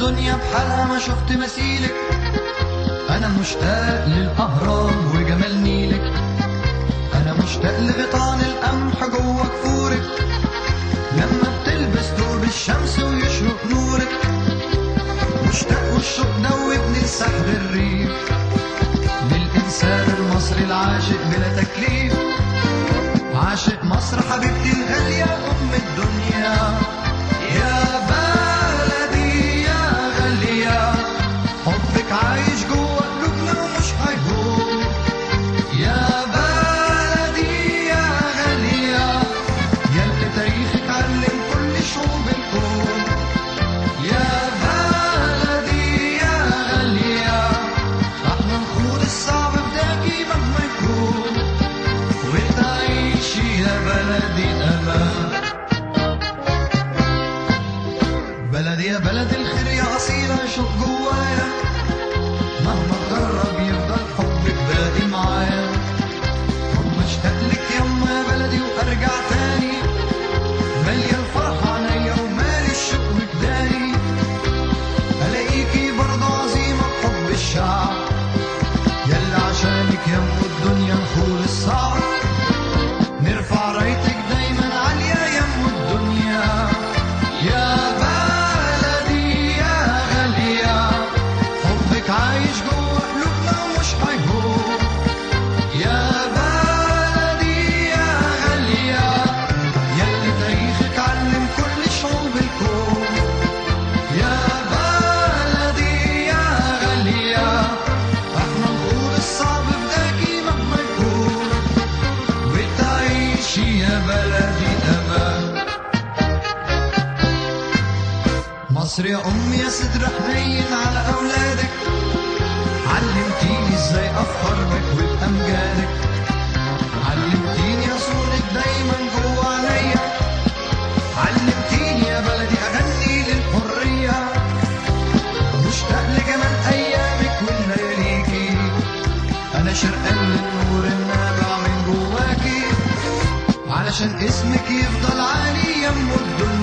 الدنيا بحالها ما شفت مثيلك أنا مشتاق للأهرام وجمال نيلك أنا مشتاق لغيطان القمح جوه كفورك لما بتلبس ثوب الشمس ويشرق نورك مشتاق والشوق دوبني لسحر الريف للإنسان المصري العاشق بلا تكليف عاشق مصر حبيبتي الغالية أم الدنيا يا بلدي يا غالية حبك عايش جوه قلوبنا ومش هيهون يا بلدي يا غالية يلي تاريخك علم كل شعوب الكون يا بلدي يا غالية احنا نخوض الصعب بداكي مهما يكون وتعيشي يا بلدي امان بلدي يا بلد الخير يا أصيلة شوق جوايا مهما تجرب يفضل حبك باقي معايا طب اشتاق لك يما يا بلدي وارجع تاني مليان فرحة عينيا ومالي الشوق وجداني الاقيكي برضه عظيمة بحب الشعب يلا عشانك يم الدنيا نخول الصعب نرفع رايتك دايما عالية يم الدنيا يا بلدي يا غالية حبك عايش جوه قلوبنا ومش هيهون يا بلدي يا غالية يلي تاريخك علم كل شعوب الكون يا بلدي يا غالية احنا نخوض الصعب بداكي مهما يكون وتعيشي يا بلدي امان مصر يا أمي يا صدر حنين على أولادك علمتيني ازاي أفخر بك وبأمجادك علمتيني أصونك دايما جوا عينيا علمتيني يا بلدي أغني للحرية مشتاق لجمال أيامك ولياليكي أنا شرقان للنور النابع من جواكي علشان اسمك يفضل عالي يم الدنيا